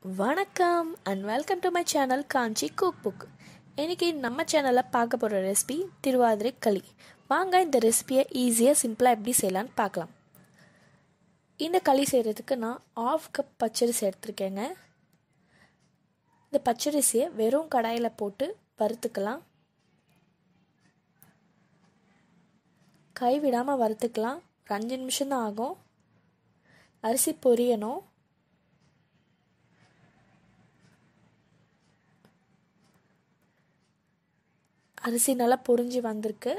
வணக்கம் and welcome to my channel Kanchi cook book இன்னைக்கு நம்ம சேனலில் பார்க்க போகிற ரெசிபி திருவாதிரை களி வாங்க இந்த ரெசிபியை ஈஸியாக சிம்பிளாக எப்படி செய்யலான்னு பார்க்கலாம் இந்த களி செய்கிறதுக்கு நான் ஆஃப் கப் பச்சரிசி எடுத்திருக்கேங்க இந்த பச்சரிசியை வெறும் கடாயில் போட்டு வறுத்துக்கலாம் கைவிடாமல் வறுத்துக்கலாம் ஒரு அஞ்சு நிமிஷம் தான் ஆகும் அரிசி பொரியணும் அரிசி நல்லா பொரிஞ்சு வந்திருக்கு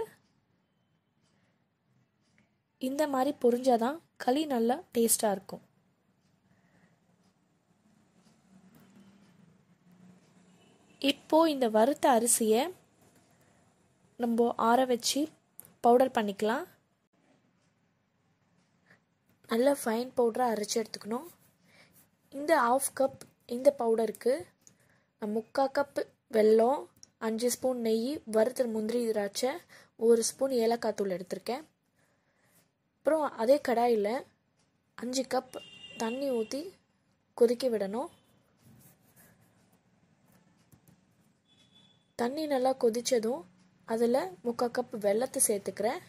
இந்த மாதிரி பொரிஞ்சாதான் களி நல்லா டேஸ்டாக இருக்கும் இப்போ இந்த வறுத்த அரிசியை நம்ம ஆற வச்சு பவுடர் பண்ணிக்கலாம் நல்ல ஃபைன் பவுடராக அரைச்சி எடுத்துக்கணும் இந்த ஆஃப் கப் இந்த பவுடருக்கு முக்கால் கப் வெல்லம் அஞ்சு ஸ்பூன் நெய் வறுத்த முந்திரி திராட்சை ஒரு ஸ்பூன் ஏலக்காய் தூள் எடுத்திருக்கேன் அப்புறம் அதே கடாயில் அஞ்சு கப் தண்ணி ஊற்றி கொதிக்க விடணும் தண்ணி நல்லா கொதித்ததும் அதில் முக்கால் கப் வெள்ளத்தை சேர்த்துக்கிறேன்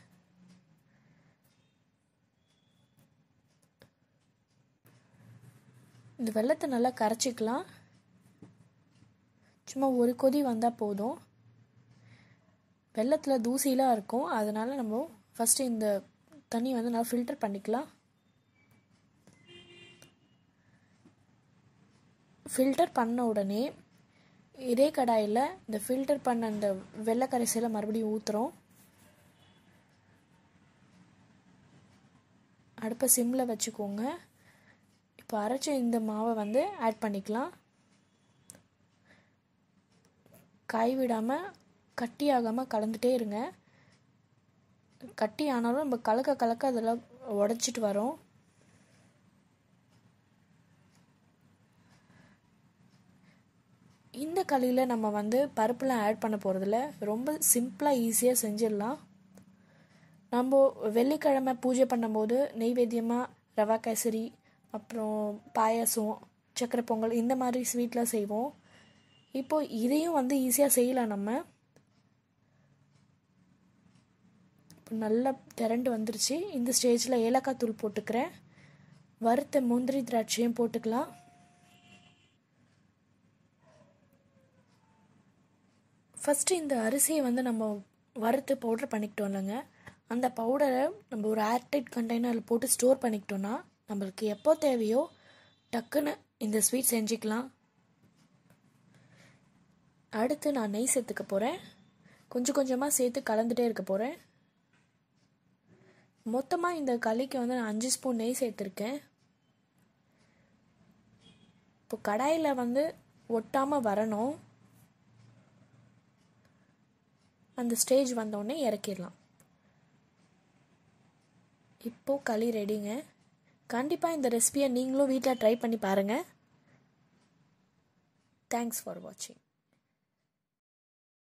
இந்த வெள்ளத்தை நல்லா கரைச்சிக்கலாம் சும்மா ஒரு கொதி வந்தால் போதும் வெள்ளத்தில் தூசிலாம் இருக்கும் அதனால் நம்ம ஃபஸ்ட்டு இந்த தண்ணி வந்து நல்லா ஃபில்டர் பண்ணிக்கலாம் ஃபில்டர் பண்ண உடனே இதே கடாயில் இந்த ஃபில்டர் பண்ண அந்த வெள்ளை கரைசலை மறுபடியும் ஊற்றுறோம் அடுப்பை சிம்மில் வச்சுக்கோங்க இப்போ அரைச்ச இந்த மாவை வந்து ஆட் பண்ணிக்கலாம் கைவிடாமல் கட்டி ஆகாமல் கலந்துட்டே இருங்க கட்டி ஆனாலும் நம்ம கலக்க கலக்க அதெல்லாம் உடச்சிட்டு வரோம் இந்த களியில் நம்ம வந்து பருப்புலாம் ஆட் பண்ண போகிறதில்ல ரொம்ப சிம்பிளாக ஈஸியாக செஞ்சிடலாம் நம்ம வெள்ளிக்கிழமை பூஜை பண்ணும்போது நெய்வேத்தியமாக ரவா கேசரி அப்புறம் பாயாசம் சக்கரை பொங்கல் இந்த மாதிரி ஸ்வீட்லாம் செய்வோம் இப்போது இதையும் வந்து ஈஸியாக செய்யலாம் நம்ம இப்போ நல்லா திரண்டு வந்துருச்சு இந்த ஸ்டேஜில் ஏலக்காய் தூள் போட்டுக்கிறேன் வறுத்த முந்திரி திராட்சையும் போட்டுக்கலாம் ஃபஸ்ட்டு இந்த அரிசியை வந்து நம்ம வறுத்து பவுடர் பண்ணிக்கிட்டோம் இல்லைங்க அந்த பவுடரை நம்ம ஒரு ஏர்டைட் கண்டெய்னரில் போட்டு ஸ்டோர் பண்ணிக்கிட்டோன்னா நம்மளுக்கு எப்போ தேவையோ டக்குன்னு இந்த ஸ்வீட் செஞ்சுக்கலாம் அடுத்து நான் நெய் சேர்த்துக்க போகிறேன் கொஞ்சம் கொஞ்சமாக சேர்த்து கலந்துகிட்டே இருக்க போகிறேன் மொத்தமாக இந்த களிக்கு வந்து நான் அஞ்சு ஸ்பூன் நெய் சேர்த்துருக்கேன் இப்போ கடாயில் வந்து ஒட்டாமல் வரணும் அந்த ஸ்டேஜ் வந்தோடனே இறக்கிடலாம் இப்போது களி ரெடிங்க கண்டிப்பாக இந்த ரெசிபியை நீங்களும் வீட்டில் ட்ரை பண்ணி பாருங்கள் தேங்க்ஸ் ஃபார் வாட்சிங்